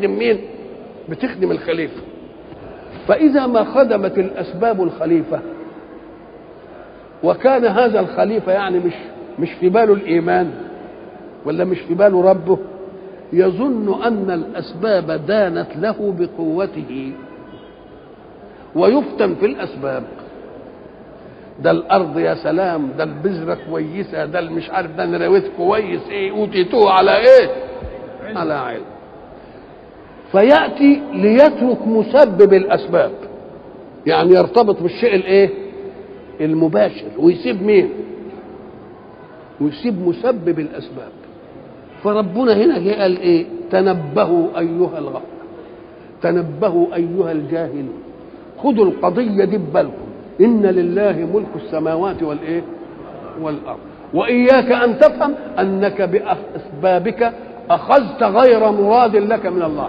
بتخدم مين بتخدم الخليفه فاذا ما خدمت الاسباب الخليفه وكان هذا الخليفه يعني مش مش في باله الايمان ولا مش في باله ربه يظن ان الاسباب دانت له بقوته ويفتن في الاسباب ده الارض يا سلام ده البذره كويسه ده مش عارف ده نراويت كويس ايه اوتيتوه على ايه على علم فياتي ليترك مسبب الاسباب يعني يرتبط بالشيء الايه المباشر ويسيب مين ويسيب مسبب الاسباب فربنا هنا جه قال ايه تنبهوا ايها الغفله تنبهوا ايها الجاهلون خذوا القضيه دي ببالكم ان لله ملك السماوات والايه والارض واياك ان تفهم انك باسبابك اخذت غير مراد لك من الله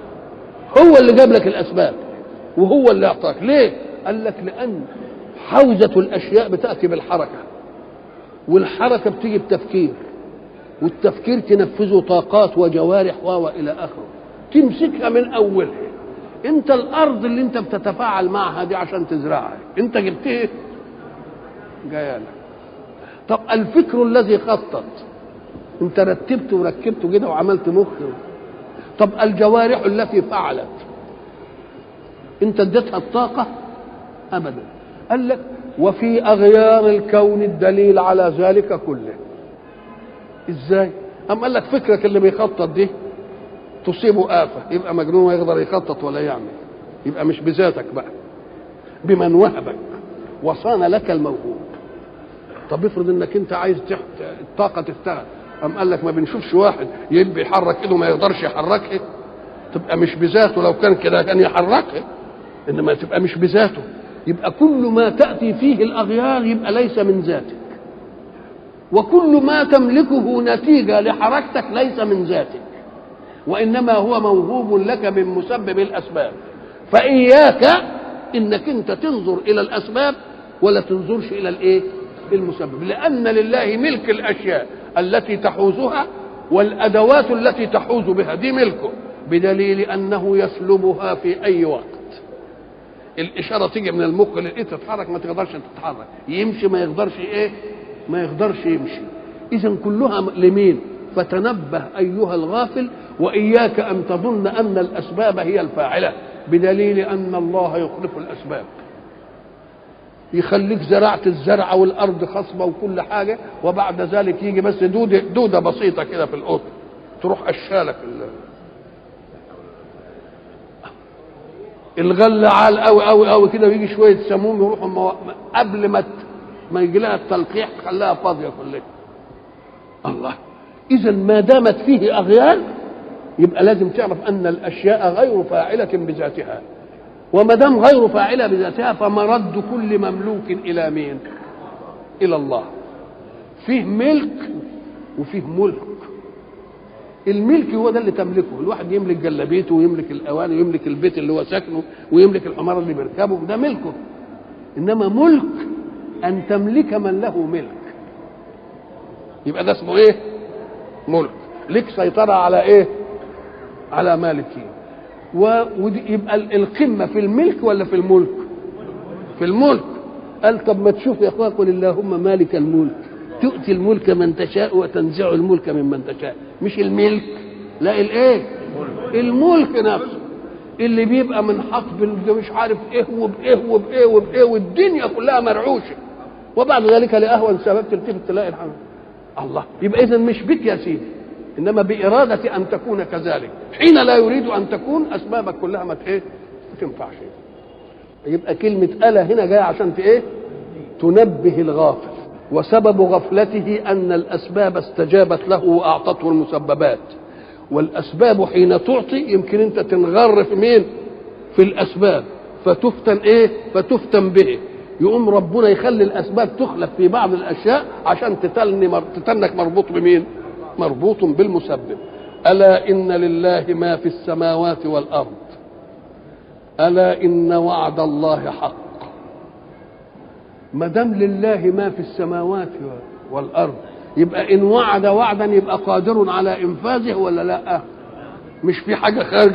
هو اللي جاب لك الاسباب وهو اللي اعطاك ليه قال لك لان حوزه الاشياء بتاتي بالحركه والحركه بتيجي بتفكير والتفكير تنفذه طاقات وجوارح و الى اخره تمسكها من اولها انت الارض اللي انت بتتفاعل معها دي عشان تزرعها انت جبتها جايه لك طب الفكر الذي خطط انت رتبت وركبته كده وعملت مخ طب الجوارح التي فعلت انت اديتها الطاقه ابدا قال لك وفي اغيار الكون الدليل على ذلك كله ازاي أم قال لك فكرك اللي بيخطط دي تصيبه آفة يبقى مجنون ويقدر يخطط ولا يعمل يبقى مش بذاتك بقى بمن وهبك وصان لك الموهوب طب افرض انك انت عايز تحت الطاقة تشتغل أم قال لك ما بنشوفش واحد يبقى يحرك ايده ما يقدرش يحركها تبقى مش بذاته لو كان كده كان يحركها انما تبقى مش بذاته يبقى كل ما تأتي فيه الأغيار يبقى ليس من ذاتك وكل ما تملكه نتيجة لحركتك ليس من ذاتك وإنما هو موهوب لك من مسبب الأسباب فإياك إنك أنت تنظر إلى الأسباب ولا تنظرش إلى الإيه المسبب لأن لله ملك الأشياء التي تحوزها والأدوات التي تحوز بها دي ملكه بدليل أنه يسلبها في أي وقت الإشارة تيجي من المخ للإيد تتحرك ما تقدرش تتحرك يمشي ما يقدرش إيه ما يقدرش يمشي إذا كلها لمين فتنبه أيها الغافل وإياك أن تظن أن الأسباب هي الفاعلة بدليل أن الله يخلف الأسباب يخليك زرعت الزرع والأرض خصبة وكل حاجة وبعد ذلك يجي بس دودة, دودة بسيطة كده في القطن تروح أشالك الغل عال قوي قوي قوي كده ويجي شوية سموم يروحوا مو... قبل ما ت... ما يجي لها التلقيح خلاها فاضية كلها الله إذا ما دامت فيه أغيار يبقى لازم تعرف ان الاشياء غير فاعله بذاتها وما دام غير فاعله بذاتها فمرد كل مملوك الى مين الى الله فيه ملك وفيه ملك الملك هو ده اللي تملكه الواحد يملك جلابيته ويملك الاواني ويملك البيت اللي هو ساكنه ويملك الحمار اللي بيركبه ده ملكه انما ملك ان تملك من له ملك يبقى ده اسمه ايه ملك لك سيطره على ايه على مالكه ويبقى القمه في الملك ولا في الملك في الملك قال طب ما تشوف يا اخوان قل اللهم مالك الملك تؤتي الملك من تشاء وتنزع الملك ممن تشاء مش الملك لا الايه الملك نفسه اللي بيبقى من حطب مش عارف ايه وبايه وبايه وبايه والدنيا كلها مرعوشه وبعد ذلك لاهون سبب تلتفت تلاقي الحمد الله يبقى اذا مش بك يا سيدي انما باراده ان تكون كذلك حين لا يريد ان تكون اسبابك كلها ما ايه ما تنفعش يبقى كلمه الا هنا جايه عشان ايه تنبه الغافل وسبب غفلته ان الاسباب استجابت له واعطته المسببات والاسباب حين تعطي يمكن انت تنغر في مين في الاسباب فتفتن ايه فتفتن به يقوم ربنا يخلي الاسباب تخلف في بعض الاشياء عشان تتلني مر... تتنك مربوط بمين مربوط بالمسبب الا ان لله ما في السماوات والارض الا ان وعد الله حق ما دام لله ما في السماوات والارض يبقى ان وعد وعدا يبقى قادر على انفاذه ولا لا مش في حاجه خارجه